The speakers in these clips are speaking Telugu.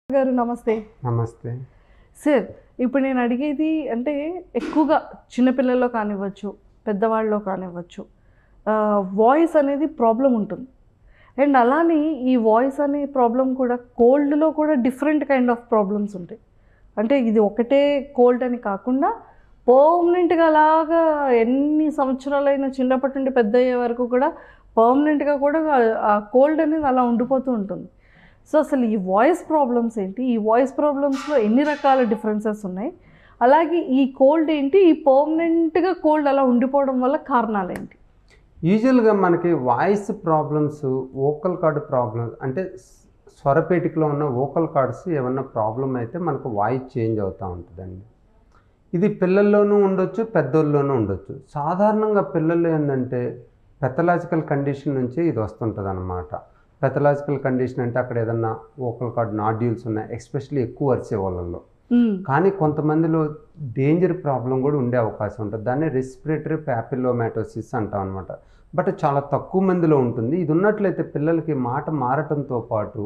గారు నమస్తే నమస్తే సార్ ఇప్పుడు నేను అడిగేది అంటే ఎక్కువగా చిన్నపిల్లల్లో కానివ్వచ్చు పెద్దవాళ్ళలో కానివ్వచ్చు వాయిస్ అనేది ప్రాబ్లం ఉంటుంది అండ్ అలానే ఈ వాయిస్ అనే ప్రాబ్లం కూడా కోల్డ్లో కూడా డిఫరెంట్ కైండ్ ఆఫ్ ప్రాబ్లమ్స్ ఉంటాయి అంటే ఇది ఒకటే కోల్డ్ అని కాకుండా పర్మనెంట్గా అలాగా ఎన్ని సంవత్సరాలైనా చిన్నప్పటి నుండి పెద్ద అయ్యే వరకు కూడా పర్మనెంట్గా కూడా ఆ కోల్డ్ అనేది అలా ఉండిపోతూ ఉంటుంది సో అసలు ఈ వాయిస్ ప్రాబ్లమ్స్ ఏంటి ఈ వాయిస్ ప్రాబ్లమ్స్లో ఎన్ని రకాల డిఫరెన్సెస్ ఉన్నాయి అలాగే ఈ కోల్డ్ ఏంటి ఈ పర్మనెంట్గా కోల్డ్ అలా ఉండిపోవడం వల్ల కారణాలు ఏంటి యూజువల్గా మనకి voice problems vocal cord problems అంటే స్వరపేటికలో ఉన్న వోకల్ కార్డ్స్ ఏమన్నా ప్రాబ్లం అయితే మనకు వాయిస్ చేంజ్ అవుతూ ఉంటుందండి ఇది పిల్లల్లోనూ ఉండొచ్చు పెద్దోళ్ళలోనూ ఉండొచ్చు సాధారణంగా పిల్లలు ఏంటంటే పెథలాజికల్ కండిషన్ నుంచి ఇది వస్తుంటుంది అనమాట పెథలాజికల్ కండిషన్ అంటే అక్కడ ఏదన్నా వోకల్ కార్డ్ నాడ్యూల్స్ ఉన్నాయి ఎస్పెషల్లీ ఎక్కువ అరిసే వాళ్ళల్లో మ్మ్. కానీ కొంతమందిలో డేంజర్ ప్రాబ్లం కూడా ఉండే అవకాశం ఉంటుంది దాన్ని రెస్పిరేటరీ ప్యాపిలోమాటోసిస్ అంటాం అనమాట బట్ చాలా తక్కువ మందిలో ఉంటుంది ఇది ఉన్నట్లయితే పిల్లలకి మాట మారటంతో పాటు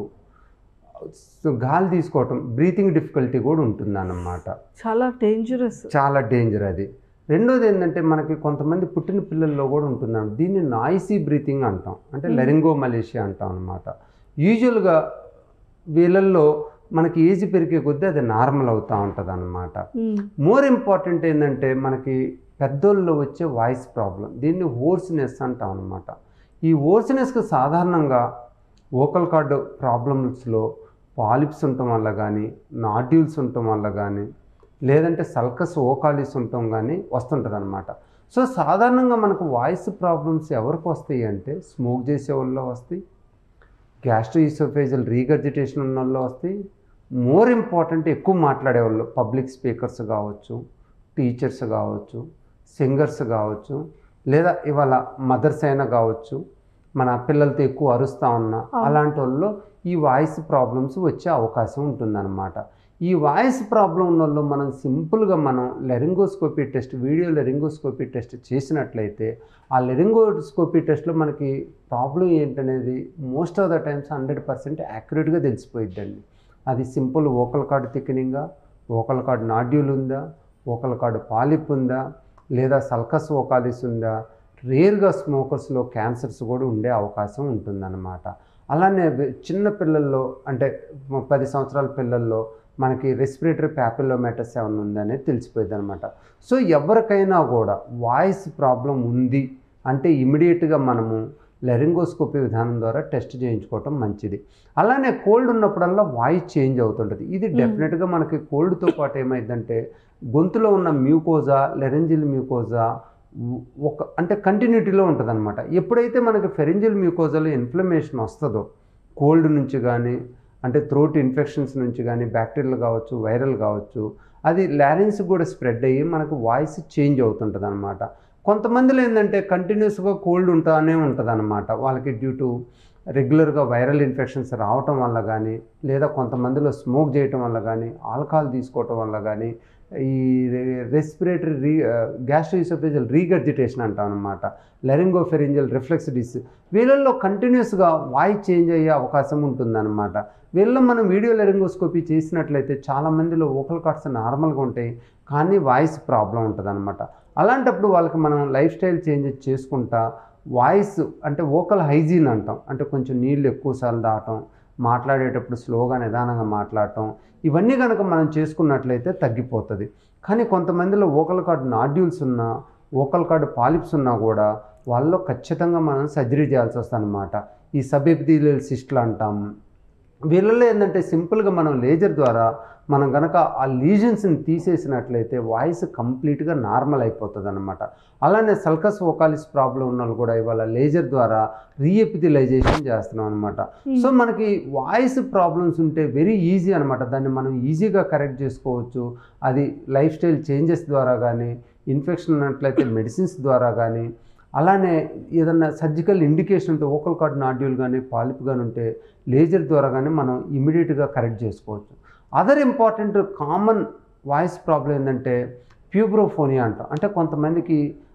గాలి తీసుకోవటం బ్రీతింగ్ డిఫికల్టీ కూడా ఉంటుంది అన్నమాట చాలా డేంజరస్ చాలా డేంజర్ అది రెండోది ఏంటంటే మనకి కొంతమంది పుట్టిన పిల్లల్లో కూడా ఉంటున్నాం దీన్ని నాయిసీ బ్రీతింగ్ అంటాం అంటే Hmm. లెరింగో మలేషియా అంటాం అనమాట యూజువల్గా వీళ్ళల్లో మనకి ఏజ్ పెరిగే కొద్దీ అది నార్మల్ అవుతూ ఉంటుంది అనమాట మోర్ ఇంపార్టెంట్ ఏంటంటే మనకి పెద్దోళ్ళలో వచ్చే వాయిస్ ప్రాబ్లం దీన్ని హోర్స్నెస్ అంటాం అనమాట ఈ హోర్స్నెస్కి సాధారణంగా వోకల్ కార్డ్ ప్రాబ్లమ్స్లో పాలిప్స్ ఉండటం వల్ల కానీ నాడ్యూల్స్ ఉండటం వల్ల కానీ లేదంటే సల్కస్ ఓకాలిస్ ఉండటం కానీ వస్తుంటుంది అనమాట సో సాధారణంగా మనకు వాయిస్ ప్రాబ్లమ్స్ ఎవరికి వస్తాయి అంటే స్మోక్ చేసే వాళ్ళలో వస్తాయి గ్యాస్ట్రో ఈసోఫేజల్ రీగర్జిటేషన్ ఉన్న వాళ్ళు వస్తాయి మోర్ ఇంపార్టెంట్ ఎక్కువ మాట్లాడే వాళ్ళు పబ్లిక్ స్పీకర్స్ కావచ్చు టీచర్స్ కావచ్చు సింగర్స్ కావచ్చు లేదా ఇవాళ మదర్స్ అయినా కావచ్చు మన పిల్లలతో ఎక్కువ అరుస్తూ ఉన్నా అవును. అలాంటి వాళ్ళు ఈ వాయిస్ ప్రాబ్లమ్స్ వచ్చే అవకాశం ఉంటుందన్నమాట ఈ వాయిస్ ప్రాబ్లం ఉన్న వాళ్ళు మనం సింపుల్గా మనం laryngoscopy test video laryngoscopy test చేసినట్లయితే ఆ లెరింగోస్కోపీ టెస్ట్లో మనకి ప్రాబ్లం ఏంటనేది most of the times hundred percent యాక్యురేట్గా తెలిసిపోయిద్దండి అది సింపుల్ వోకల్ కార్డ్ థిక్నింగా వోకల్ కార్డ్ నాడ్యూల్ ఉందా వోకల్ కార్డ్ పాలిప్ ఉందా లేదా సల్కస్ ఓకాలిస్ ఉందా రేర్గా స్మోకర్స్లో క్యాన్సర్స్ కూడా ఉండే అవకాశం ఉంటుందన్నమాట అలానే వె- చిన్న పిల్లల్లో అంటే మ- పది సంవత్సరాల పిల్లల్లో మనకి రెస్పిరేటరీ ప్యాపిలోమేటస్ ఏమైనా ఉందనేది తెలిసిపోయింది అనమాట సో ఎవరికైనా కూడా వాయిస్ ప్రాబ్లం ఉంది అంటే ఇమీడియట్గా మనము లెరింగోస్కోపీ విధానం ద్వారా టెస్ట్ చేయించుకోవటం మంచిది అలానే కోల్డ్ ఉన్నప్పుడల్లా వాయిస్ చేంజ్ అవుతుంటుంది ఇది Hmm. డెఫినెట్గా మనకి కోల్డ్తో పాటు ఏమైందంటే గొంతులో ఉన్న మ్యూకోజా లెరెంజిల్ మ్యూకోజా ఉ- ఒక అంటే కంటిన్యూటీలో ఉంటుంది అనమాట ఎప్పుడైతే మనకి ఫెరింజిల్ మ్యూకోజాలో ఇన్ఫ్లమేషన్ వస్తుందో కోల్డ్ నుంచి కానీ అంటే థ్రోట్ ఇన్ఫెక్షన్స్ నుంచి కానీ బ్యాక్టీరియల్ కావచ్చు వైరల్ కావచ్చు అది లారెన్స్ కూడా స్ప్రెడ్ అయ్యి మనకు వాయిస్ చేంజ్ అవుతుంటుంది అనమాట కొంతమందిలో ఏంటంటే కంటిన్యూస్గా కోల్డ్ ఉంటానే ఉంటుంది అనమాట వాళ్ళకి డ్యూ టు రెగ్యులర్గా వైరల్ ఇన్ఫెక్షన్స్ రావటం వల్ల కానీ లేదా కొంతమందిలో స్మోక్ చేయటం వల్ల కానీ ఆల్కహాల్ తీసుకోవటం వల్ల కానీ ఈ రెస్పిరేటరీ రీ గ్యాస్ట్రోఇసోఫేజల్ రీగర్జిటేషన్ అంటాం అనమాట లెరింగోఫెరింజల్ రిఫ్లెక్స్ డిస్ వీళ్ళల్లో కంటిన్యూస్గా వాయిస్ చేంజ్ అయ్యే అవకాశం ఉంటుందన్నమాట వీళ్ళలో మనం వీడియో లెరింగోస్కోపీ చేసినట్లయితే చాలా మందిలో వోకల్ కార్డ్స్ నార్మల్గా ఉంటాయి కానీ వాయిస్ ప్రాబ్లం ఉంటుంది అలాంటప్పుడు వాళ్ళకి మనం లైఫ్ స్టైల్ చేంజెస్ చేసుకుంటా వాయిస్ అంటే వోకల్ హైజీన్ అంటాం అంటే కొంచెం నీళ్ళు ఎక్కువసార్లు దాటం మాట్లాడేటప్పుడు స్లోగా నిదానంగా మాట్లాడటం ఇవన్నీ కనుక మనం చేసుకున్నట్లయితే తగ్గిపోతుంది కానీ కొంతమందిలో వోకల్ కార్డ్ నాడ్యూల్స్ ఉన్నా వోకల్ కార్డ్ పాలిప్స్ ఉన్నా కూడా వాళ్ళలో ఖచ్చితంగా మనం సర్జరీ చేయాల్సి వస్తుంది అనమాట ఈ సబ్ ఎపిథీలియల్ సిస్ట్లు అంటాం వీళ్ళలో ఏంటంటే సింపుల్గా మనం లేజర్ ద్వారా మనం కనుక ఆ లీజన్స్ని తీసేసినట్లయితే వాయిస్ కంప్లీట్గా నార్మల్ అయిపోతుంది అనమాట అలానే సల్కస్ వోకాలిస్ ప్రాబ్లం ఉన్న వాళ్ళు కూడా ఇవాళ లేజర్ ద్వారా రీఎపిథిలైజేషన్ చేస్తున్నాం అనమాట సో మనకి వాయిస్ ప్రాబ్లమ్స్ ఉంటే వెరీ ఈజీ అనమాట దాన్ని మనం ఈజీగా కరెక్ట్ చేసుకోవచ్చు అది లైఫ్ స్టైల్ చేంజెస్ ద్వారా కానీ ఇన్ఫెక్షన్ ఉన్నట్లయితే మెడిసిన్స్ ద్వారా కానీ అలానే ఏదన్నా సర్జికల్ ఇండికేషన్ ఉంటే ఓకల్ కార్డ్ నాడ్యూల్ కానీ పాలిప్ కానీ ఉంటే లేజర్ ద్వారా కానీ మనం ఇమీడియట్గా కరెక్ట్ చేసుకోవచ్చు other important common voice problem ఏంటంటే ప్యూబ్రోఫోనియా అంటాం అంటే కొంతమందికి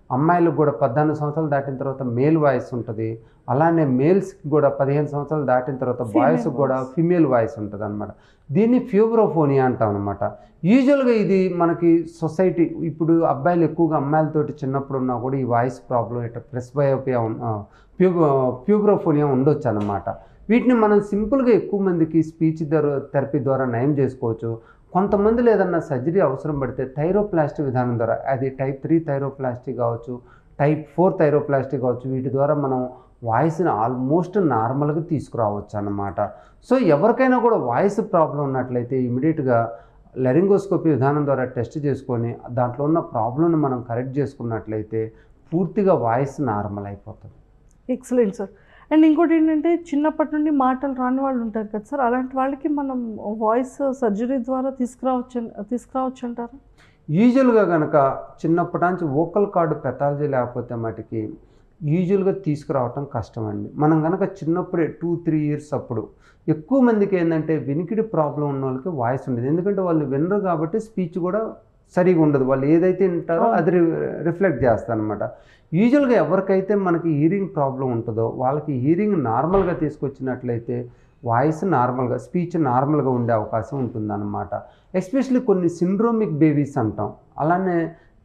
అమ్మాయిలకు కూడా పద్నాలుగు సంవత్సరాలు దాటిన తర్వాత మేల్ వాయిస్ ఉంటుంది అలానే మేల్స్కి కూడా పదిహేను సంవత్సరాలు దాటిన తర్వాత Female బాయ్స్కి కూడా voice. ఫిమేల్ వాయిస్ ఉంటుంది అనమాట దీన్ని ఫ్యూబ్రోఫోనియా అంటాం అనమాట యూజువల్గా ఇది మనకి సొసైటీ ఇప్పుడు అబ్బాయిలు ఎక్కువగా అమ్మాయిలతోటి చిన్నప్పుడు ఉన్నా కూడా ఈ వాయిస్ ప్రాబ్లం ఇట్లా ప్రెస్ బయోపియా ప్యూబ్ ప్యూబ్రోఫోనియా ఉండొచ్చు అనమాట వీటిని మనం సింపుల్గా ఎక్కువ మందికి స్పీచ్ థెరపీ ద్వారా నయం చేసుకోవచ్చు కొంతమందిలో ఏదన్నా సర్జరీ అవసరం పడితే థైరోప్లాస్టీ విధానం ద్వారా అది టైప్ త్రీ థైరోప్లాస్టీ కావచ్చు టైప్ ఫోర్ థైరోప్లాస్టీ కావచ్చు వీటి ద్వారా మనం వాయిస్ని ఆల్మోస్ట్ నార్మల్గా తీసుకురావచ్చు అన్నమాట సో ఎవరికైనా కూడా వాయిస్ ప్రాబ్లం ఉన్నట్లయితే ఇమీడియట్గా లెరింగోస్కోపీ విధానం ద్వారా టెస్ట్ చేసుకొని దాంట్లో ఉన్న ప్రాబ్లమ్ని మనం కరెక్ట్ చేసుకున్నట్లయితే పూర్తిగా వాయిస్ నార్మల్ అయిపోతుంది ఎక్సలెంట్ సార్ అండ్ ఇంకోటి ఏంటంటే చిన్నప్పటి నుండి మాటలు రాని వాళ్ళు ఉంటారు కదా సార్ అలాంటి వాళ్ళకి మనం వాయిస్ సర్జరీ ద్వారా తీసుకురావచ్చు తీసుకురావచ్చు అంటారా యూజువల్గా కనుక చిన్నప్పటి నుంచి వోకల్ కార్డు పెథాలజీ లేకపోతే మటుకి యూజువల్గా తీసుకురావటం కష్టం అండి మనం కనుక చిన్నప్పుడే టూ త్రీ ఇయర్స్ అప్పుడు ఎక్కువ మందికి ఏంటంటే వినికిడి ప్రాబ్లం ఉన్న వాళ్ళకి వాయిస్ ఉండదు ఎందుకంటే వాళ్ళు వినరు కాబట్టి స్పీచ్ కూడా సరిగా ఉండదు వాళ్ళు ఏదైతే వింటారో అది రిఫ్లెక్ట్ చేస్తారు అనమాట యూజువల్గా ఎవరికైతే మనకి హీరింగ్ ప్రాబ్లం ఉంటుందో వాళ్ళకి హీరింగ్ నార్మల్గా తీసుకొచ్చినట్లయితే వాయిస్ నార్మల్గా స్పీచ్ నార్మల్గా ఉండే అవకాశం ఉంటుందన్నమాట ఎస్పెషల్లీ కొన్ని సిండ్రోమిక్ బేబీస్ అంటాం అలానే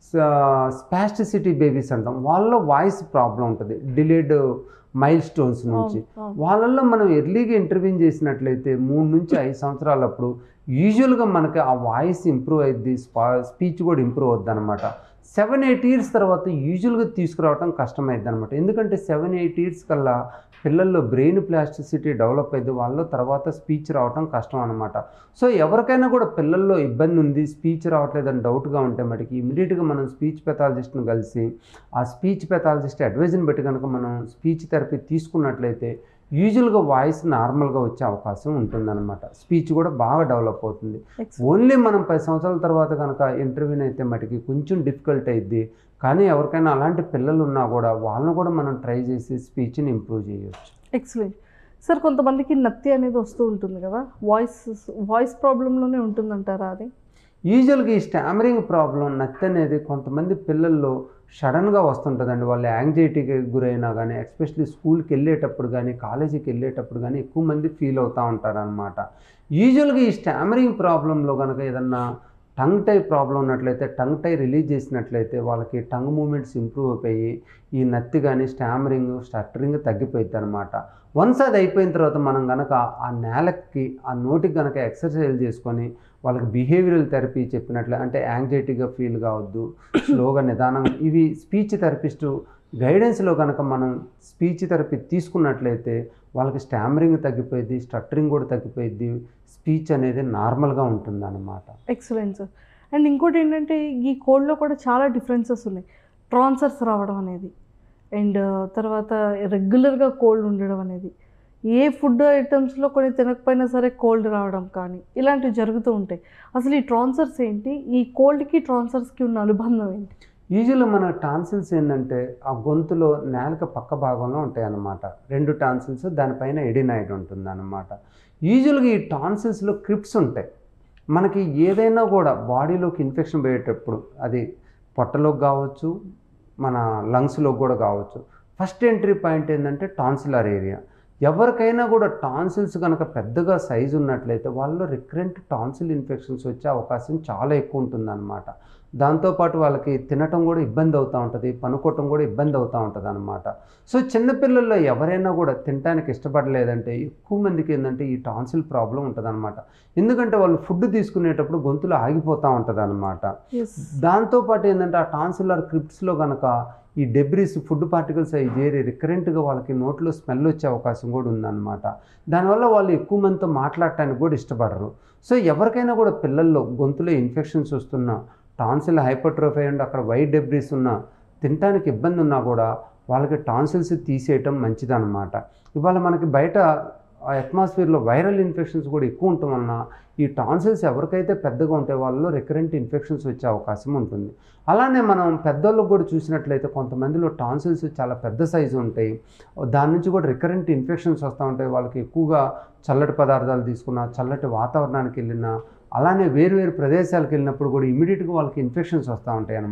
స్పాస్టిసిటీ బేబీస్ అంటాం వాళ్ళలో వాయిస్ ప్రాబ్లం ఉంటుంది డిలేడ్ మైల్ స్టోన్స్ నుంచి అవును, అవును. వాళ్ళల్లో మనం ఎర్లీగా ఇంటర్వ్యూన్ చేసినట్లయితే మూడు నుంచి ఐదు సంవత్సరాలప్పుడు యూజువల్గా మనకి ఆ వాయిస్ ఇంప్రూవ్ అయ్యిద్ది స్పా స్పీచ్ కూడా ఇంప్రూవ్ అవుద్ది అనమాట సెవెన్ ఎయిట్ ఇయర్స్ తర్వాత యూజువల్గా తీసుకురావడం కష్టమైద్ది అనమాట ఎందుకంటే సెవెన్ ఎయిట్ ఇయర్స్ కల్లా పిల్లల్లో బ్రెయిన్ ప్లాస్టిసిటీ డెవలప్ అయింది వాళ్ళలో తర్వాత స్పీచ్ రావడం కష్టం అనమాట సో ఎవరికైనా కూడా పిల్లల్లో ఇబ్బంది ఉంది స్పీచ్ రావట్లేదని డౌట్గా ఉంటే మటుకి ఇమీడియట్గా మనం స్పీచ్ పెథాలజిస్ట్ని కలిసి ఆ స్పీచ్ పెథాలజిస్ట్ అడ్వైజ్ని బట్టి కనుక మనం స్పీచ్ థెరపీ తీసుకున్నట్లయితే యూజువల్గా వాయిస్ నార్మల్గా వచ్చే అవకాశం ఉంటుందన్నమాట స్పీచ్ కూడా బాగా డెవలప్ అవుతుంది Excellent. ఓన్లీ మనం పది సంవత్సరాల తర్వాత కనుక ఇంటర్వ్యూని అయితే మటుకి కొంచెం డిఫికల్ట్ అయింది కానీ ఎవరికైనా అలాంటి పిల్లలు ఉన్నా కూడా వాళ్ళని కూడా మనం ట్రై చేసి స్పీచ్ని ఇంప్రూవ్ చేయొచ్చు ఎక్సలెంట్ సార్ కొంతమందికి నత్తి అనేది వస్తూ ఉంటుంది కదా వాయిస్ వాయిస్ ప్రాబ్లంలోనే ఉంటుందంటారా అది యూజువల్గా ఈ స్టామరింగ్ ప్రాబ్లం నత్తి అనేది కొంతమంది పిల్లల్లో సడన్గా వస్తుంటుందండి వాళ్ళు యాంగ్జైటీకి గురైనా కానీ ఎస్పెషల్లీ స్కూల్కి వెళ్ళేటప్పుడు కానీ కాలేజీకి వెళ్ళేటప్పుడు కానీ ఎక్కువ మంది ఫీల్ అవుతూ ఉంటారనమాట యూజువల్గా ఈ స్టామరింగ్ ప్రాబ్లంలో కనుక ఏదన్నా టంగ్ టై ప్రాబ్లం ఉన్నట్లయితే టంగ్ టై రిలీజ్ చేసినట్లయితే వాళ్ళకి టంగ్ మూమెంట్స్ ఇంప్రూవ్ అయిపోయి ఈ నత్తి కానీ స్టామరింగ్ స్టట్టరింగ్ తగ్గిపోయింది అనమాట వన్స్ అది అయిపోయిన తర్వాత మనం కనుక ఆ నేలకి ఆ నోటికి కనుక ఎక్సర్సైజ్ చేసుకొని వాళ్ళకి బిహేవియరల్ థెరపీ చెప్పినట్లే అంటే యాంగ్జైటీగా ఫీల్ కావద్దు స్లోగా నిదానంగా ఇవి స్పీచ్ థెరపిస్టు గైడెన్స్లో కనుక మనం స్పీచ్ థెరపీ తీసుకున్నట్లయితే వాళ్ళకి స్టామరింగ్ తగ్గిపోయింది స్టట్టరింగ్ కూడా తగ్గిపోయింది స్పీచ్ అనేది నార్మల్గా ఉంటుంది అన్నమాట ఎక్సలెంట్ సార్ అండ్ ఇంకోటి ఏంటంటే ఈ కోల్డ్లో కూడా చాలా డిఫరెన్సెస్ ఉన్నాయి ట్రాన్సర్స్ రావడం అనేది అండ్ తర్వాత రెగ్యులర్గా కోల్డ్ ఉండడం అనేది ఏ ఫుడ్ ఐటమ్స్లో కొన్ని తినకపోయినా సరే కోల్డ్ రావడం కానీ ఇలాంటివి జరుగుతూ ఉంటాయి అసలు ఈ ట్రాన్సర్స్ ఏంటి ఈ కోల్డ్కి ట్రాన్సర్స్కి ఉన్న అనుబంధం ఏంటి యూజువల్గా మన టాన్సిల్స్ ఏంటంటే ఆ గొంతులో నేలక పక్క భాగంలో ఉంటాయి అన్నమాట రెండు టాన్సిల్స్ దానిపైన ఎడినాయిడ్ ఉంటుంది అన్నమాట యూజువల్గా ఈ టాన్సిల్స్లో క్రిప్స్ ఉంటాయి మనకి ఏదైనా కూడా బాడీలోకి ఇన్ఫెక్షన్ పోయేటప్పుడు అది పొట్టలోకి కావచ్చు మన లంగ్స్లోకి కూడా కావచ్చు ఫస్ట్ ఎంట్రీ పాయింట్ ఏంటంటే టాన్సిలర్ ఏరియా ఎవరికైనా కూడా టాన్సిల్స్ కనుక పెద్దగా సైజు ఉన్నట్లయితే వాళ్ళలో రికరెంట్ టాన్సిల్ ఇన్ఫెక్షన్స్ వచ్చే అవకాశం చాలా ఎక్కువ ఉంటుందన్నమాట దాంతోపాటు వాళ్ళకి తినటం కూడా ఇబ్బంది అవుతూ ఉంటుంది పనుకోవటం కూడా ఇబ్బంది అవుతూ ఉంటుంది అనమాట సో చిన్నపిల్లల్లో ఎవరైనా కూడా తినడానికి ఇష్టపడలేదంటే ఎక్కువ మందికి ఏంటంటే ఈ టాన్సిల్ ప్రాబ్లం ఉంటుంది అనమాట ఎందుకంటే వాళ్ళు ఫుడ్ తీసుకునేటప్పుడు గొంతులో ఆగిపోతూ ఉంటుంది అనమాట ఎస్ దాంతోపాటు ఏంటంటే ఆ టాన్సిలర్ క్రిప్ట్స్లో కనుక ఈ డెబ్రిస్ ఫుడ్ పార్టికల్స్ అవి చేరి రికరెంట్గా వాళ్ళకి నోట్లో స్మెల్ వచ్చే అవకాశం కూడా ఉందన్నమాట దానివల్ల వాళ్ళు ఎక్కువ మందితో మాట్లాడటానికి కూడా ఇష్టపడరు సో ఎవరికైనా కూడా పిల్లల్లో గొంతులో ఇన్ఫెక్షన్స్ వస్తున్నా టాన్సిల్ హైపర్ట్రోఫీ అండ్ అక్కడ వైట్ డెబ్రిస్ ఉన్నా తినడానికి ఇబ్బంది ఉన్నా కూడా వాళ్ళకి టాన్సిల్స్ తీసేయటం మంచిదన్నమాట ఇవాళ మనకి బయట అట్మాస్ఫియర్లో వైరల్ ఇన్ఫెక్షన్స్ కూడా ఎక్కువ ఉండటం వలన ఈ టాన్సిల్స్ ఎవరికైతే పెద్దగా ఉంటే వాళ్ళలో రికరెంట్ ఇన్ఫెక్షన్స్ వచ్చే అవకాశం ఉంటుంది అలానే మనం పెద్దోళ్ళకు కూడా చూసినట్లయితే కొంతమందిలో టాన్సిల్స్ చాలా పెద్ద సైజు ఉంటాయి దాని నుంచి కూడా రికరెంట్ ఇన్ఫెక్షన్స్ వస్తూ ఉంటాయి వాళ్ళకి ఎక్కువగా చల్లటి పదార్థాలు తీసుకున్నా చల్లటి వాతావరణానికి వెళ్ళినా అలానే వేరు వేరు ప్రదేశాలకు వెళ్ళినప్పుడు కూడా ఇమీడియట్గా వాళ్ళకి ఇన్ఫెక్షన్స్ వస్తూ ఉంటాయి అన్నమాట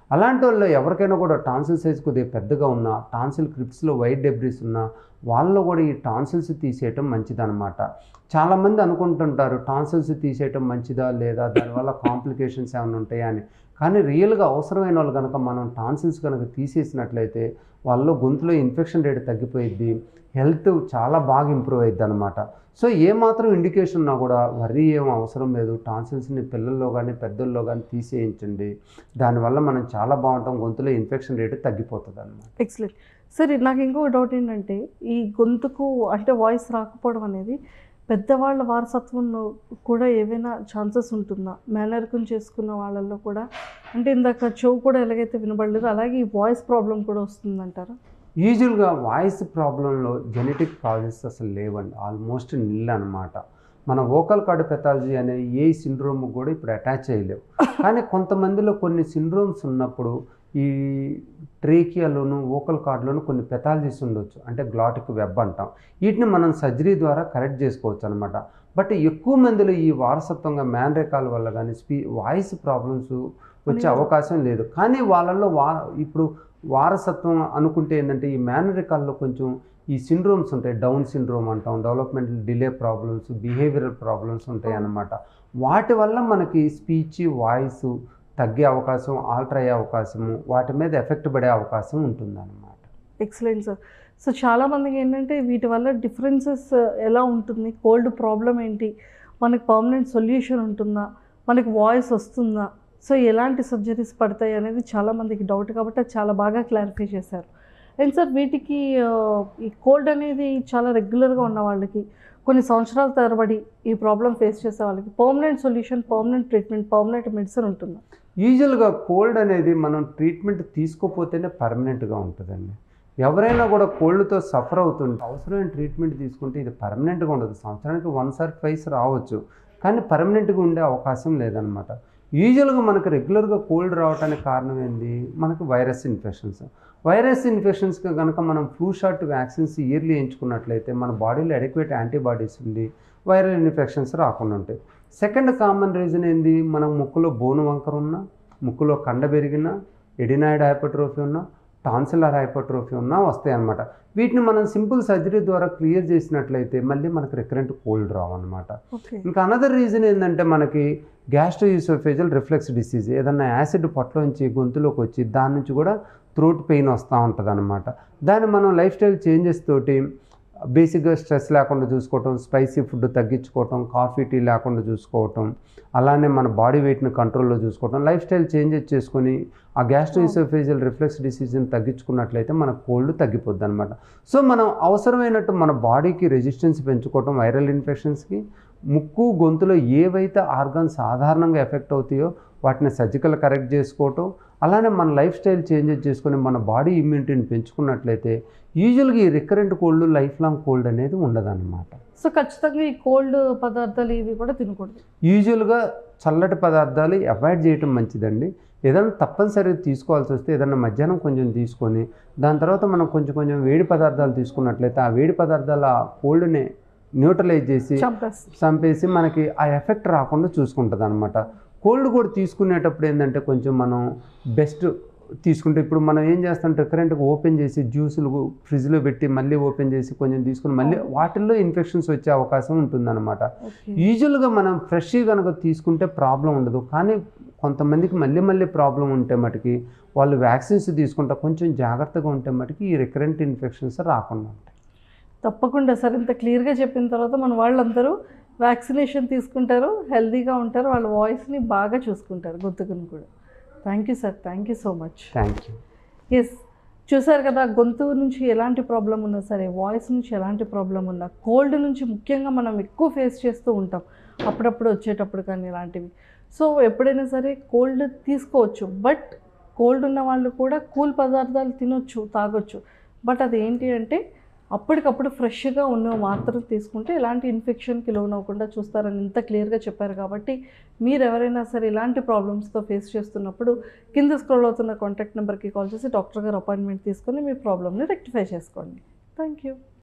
అలాంటి వాళ్ళు ఎవరికైనా కూడా టాన్సిల్ సైజ్ కొద్దిగా పెద్దగా ఉన్నా టాన్సిల్ క్రిప్స్లో వైట్ డెబ్రిస్ ఉన్నా వాళ్ళలో కూడా ఈ టాన్సిల్స్ తీసేయటం మంచిదన్నమాట చాలామంది అనుకుంటుంటారు టాన్సిల్స్ తీసేయటం మంచిదా లేదా దానివల్ల కాంప్లికేషన్స్ ఏమైనా ఉంటాయా అని కానీ రియల్గా అవసరమైన వాళ్ళు కనుక మనం టాన్సిల్స్ కనుక తీసేసినట్లయితే వాళ్ళలో గొంతులో ఇన్ఫెక్షన్ రేట్ తగ్గిపోయిద్ది హెల్త్ చాలా బాగా ఇంప్రూవ్ అయ్యిద్ది అనమాట సో ఏమాత్రం ఇండికేషన్ ఉన్నా కూడా వరీ ఏం అవసరం లేదు టాన్సిల్స్ని పిల్లల్లో కానీ పెద్దల్లో కానీ తీసేయించండి దానివల్ల మనం చాలా బాగుంటాం గొంతులో ఇన్ఫెక్షన్ రేటు తగ్గిపోతుంది అనమాట ఎక్సలెంట్ సరే నాకు ఇంకో డౌట్ ఏంటంటే ఈ గొంతుకు అంటే వాయిస్ రాకపోవడం అనేది పెద్దవాళ్ళ వారసత్వంలో కూడా ఏవైనా ఛాన్సెస్ ఉంటుందా మేనరికం చేసుకున్న వాళ్ళల్లో కూడా అంటే ఇందాక చెవు కూడా ఎలాగైతే వినబడలేదు అలాగే ఈ వాయిస్ ప్రాబ్లం కూడా వస్తుందంటారా యూజువల్గా వాయిస్ ప్రాబ్లంలో జెనెటిక్ కాజెస్ అసలు లేవండి ఆల్మోస్ట్ నిల్ అనమాట మన వోకల్ కార్డ్ పెథాలజీ అనే ఏ సిండ్రోమ్ కూడా ఇప్పుడు అటాచ్ చేయలేవు కానీ కొంతమందిలో కొన్ని సిండ్రోమ్స్ ఉన్నప్పుడు ఈ ట్రేకియాలోను వోకల్ కార్డ్లోను కొన్ని పెథాలజీస్ ఉండొచ్చు అంటే గ్లాటిక్ వెబ్ అంటాం వీటిని మనం సర్జరీ ద్వారా కరెక్ట్ చేసుకోవచ్చు అనమాట బట్ ఎక్కువ మందిలో ఈ వారసత్వంగా మ్యాన్రేకాల వల్ల కానీ స్పీ వాయిస్ ప్రాబ్లమ్స్ వచ్చే అవకాశం లేదు కానీ వాళ్ళల్లో వా ఇప్పుడు వారసత్వం అనుకుంటే ఏంటంటే ఈ మేనరికాల్లో కొంచెం ఈ సిండ్రోమ్స్ ఉంటాయి డౌన్ సిండ్రోమ్ అంటాం developmental delay problems behavioural problems ఉంటాయి అన్నమాట వాటి వల్ల మనకి స్పీచ్ వాయిస్ తగ్గే అవకాశం ఆల్టర్ అయ్యే అవకాశము వాటి మీద ఎఫెక్ట్ పడే అవకాశం ఉంటుందన్నమాట ఎక్సలెంట్ సార్ సో చాలామందికి ఏంటంటే వీటి వల్ల డిఫరెన్సెస్ ఎలా ఉంటుంది కోల్డ్ ప్రాబ్లం ఏంటి మనకి పర్మనెంట్ సొల్యూషన్ ఉంటుందా మనకి వాయిస్ వస్తుందా సో ఎలాంటి సర్జరీస్ పడతాయి అనేది చాలామందికి డౌట్ కాబట్టి అది చాలా బాగా క్లారిఫై చేశారు అండ్ సార్ వీటికి ఆ, ఈ కోల్డ్ అనేది చాలా రెగ్యులర్గా ఉన్న వాళ్ళకి కొన్ని సంవత్సరాల తరబడి ఈ ప్రాబ్లం ఫేస్ చేసే వాళ్ళకి permanent solution permanent treatment permanent medicine ఉంటుందా యూజువల్గా కోల్డ్ అనేది మనం ట్రీట్మెంట్ తీసుకోపోతేనే పర్మనెంట్గా ఉంటుందండి ఎవరైనా కూడా కోల్డ్తో సఫర్ అవుతుంటే అవసరమైన ట్రీట్మెంట్ తీసుకుంటే ఇది పర్మనెంట్గా ఉండదు సంవత్సరానికి వన్ సార్ ట్వైస్ రావచ్చు కానీ పర్మనెంట్గా ఉండే అవకాశం లేదనమాట యూజువల్గా మనకు రెగ్యులర్గా కోల్డ్ రావడానికి కారణం ఏంది మనకు వైరస్ ఇన్ఫెక్షన్స్ వైరస్ ఇన్ఫెక్షన్స్కి కనుక మనం ఫ్లూ షాట్ వ్యాక్సిన్స్ ఇయర్లీ ఎంచుకున్నట్లయితే మన బాడీలో అడెక్వేట్ యాంటీబాడీస్ ఉండి వైరల్ ఇన్ఫెక్షన్స్ రాకుండా ఉంటాయి సెకండ్ కామన్ రీజన్ ఏంది మనం ముక్కులో బోను వంకర ఉన్నా ముక్కులో కండ పెరిగినా ఎడినాయిడ్ హైపర్ట్రోఫీ ఉన్నా టాన్సిలర్ హైపర్ట్రోఫీ ఉన్నా వస్తాయి అన్నమాట వీటిని మనం సింపుల్ సర్జరీ ద్వారా క్లియర్ చేసినట్లయితే మళ్ళీ మనకు రికరెంట్ కోల్డ్ రావు అనమాట ఓకే ఇంకా అనదర్ రీజన్ ఏంటంటే మనకి గ్యాస్ట్రోయూసోఫేజల్ రిఫ్లెక్స్ డిసీజ్ ఏదన్నా యాసిడ్ పొట్టలోంచి గొంతులోకి వచ్చి దాని నుంచి కూడా థ్రోట్ పెయిన్ వస్తూ ఉంటుంది అనమాట దాన్ని మనం లైఫ్ స్టైల్ చేంజెస్ తోటి బేసిక్గా స్ట్రెస్ లేకుండా చూసుకోవటం స్పైసీ ఫుడ్ తగ్గించుకోవటం కాఫీ టీ లేకుండా చూసుకోవటం అలానే మన బాడీ వెయిట్ని కంట్రోల్లో చూసుకోవటం లైఫ్ స్టైల్ చేంజెస్ చేసుకొని ఆ గ్యాస్ట్రోఇసోఫేజియల్ రిఫ్లెక్స్ డిసీజ్ని తగ్గించుకున్నట్లయితే మన కోల్డ్ తగ్గిపోద్ది అనమాట సో మనం అవసరమైనట్టు మన బాడీకి రెసిస్టెన్స్ పెంచుకోవటం వైరల్ ఇన్ఫెక్షన్స్కి ముక్కు గొంతులో ఏవైతే ఆర్గాన్స్ సాధారణంగా ఎఫెక్ట్ అవుతాయో వాటిని సర్జికల్ కరెక్ట్ చేసుకోవటం అలానే మన లైఫ్ స్టైల్ చేంజెస్ చేసుకొని మన బాడీ ఇమ్యూనిటీని పెంచుకున్నట్లయితే యూజువల్గా ఈ recurrent cold lifelong cold అనేది ఉండదన్నమాట సో ఖచ్చితంగా ఈ కోల్డ్ పదార్థాలు ఇవి కూడా తినకూడదు యూజువల్గా చల్లటి పదార్థాలు అవాయిడ్ చేయటం మంచిదండి ఏదైనా తప్పనిసరిగా తీసుకోవాల్సి వస్తే ఏదైనా మధ్యాహ్నం కొంచెం తీసుకొని దాని తర్వాత మనం కొంచెం కొంచెం వేడి పదార్థాలు తీసుకున్నట్లయితే ఆ వేడి పదార్థాలు ఆ కోల్డ్ని న్యూట్రలైజ్ చేసి చంపేస్తుంది చంపేసి మనకి ఆ ఎఫెక్ట్ రాకుండా చూసుకుంటుంది అనమాట కోల్డ్ కూడా తీసుకునేటప్పుడు ఏంటంటే కొంచెం మనం బెస్ట్ తీసుకుంటే ఇప్పుడు మనం ఏం చేస్తాం రికరెంట్గా ఓపెన్ చేసి జ్యూసులు ఫ్రిడ్జ్లో పెట్టి మళ్ళీ ఓపెన్ చేసి కొంచెం తీసుకుని మళ్ళీ వాటిల్లో ఇన్ఫెక్షన్స్ వచ్చే అవకాశం ఉంటుందన్నమాట ఓకే యూజువల్గా మనం ఫ్రెష్ కనుక తీసుకుంటే ప్రాబ్లం ఉండదు కానీ కొంతమందికి మళ్ళీ మళ్ళీ ప్రాబ్లం ఉంటే మటుకి వాళ్ళు వ్యాక్సిన్స్ తీసుకుంటే కొంచెం జాగ్రత్తగా ఉంటే మటుకి ఈ రికరెంట్ ఇన్ఫెక్షన్స్ రాకుండా ఉంటాయి తప్పకుండా సార్ ఇంత క్లియర్గా చెప్పిన తర్వాత మన వాళ్ళందరూ వ్యాక్సినేషన్ తీసుకుంటారు హెల్తీగా ఉంటారు వాళ్ళ వాయిస్ని బాగా చూసుకుంటారు గొంతుకుని కూడా thank you sir thank you so much thank you yes చూసారు కదా గొంతు నుంచి ఎలాంటి ప్రాబ్లం ఉన్నా సరే వాయిస్ నుంచి ఎలాంటి ప్రాబ్లం ఉన్నా కోల్డ్ నుంచి ముఖ్యంగా మనం ఎక్కువ ఫేస్ చేస్తూ ఉంటాం అప్పుడప్పుడు వచ్చేటప్పుడు కానీ ఇలాంటివి సో ఎప్పుడైనా సరే కోల్డ్ తీసుకోవచ్చు బట్ కోల్డ్ ఉన్న వాళ్ళు కూడా కూల్ పదార్థాలు తినొచ్చు తాగొచ్చు బట్ అది ఏంటి అంటే అప్పటికప్పుడు ఫ్రెష్గా ఉన్న మాత్రం తీసుకుంటే ఎలాంటి ఇన్ఫెక్షన్కి లోన్ అవ్వకుండా చూస్తారని ఇంత క్లియర్గా చెప్పారు కాబట్టి మీరు ఎవరైనా సరే ఇలాంటి ప్రాబ్లమ్స్తో ఫేస్ చేస్తున్నప్పుడు కింద స్క్రోల్ అవుతున్న కాంటాక్ట్ నెంబర్కి కాల్ చేసి డాక్టర్ గారు అపాయింట్మెంట్ తీసుకొని మీ ప్రాబ్లమ్ని రెక్టిఫై చేసుకోండి థ్యాంక్ యూ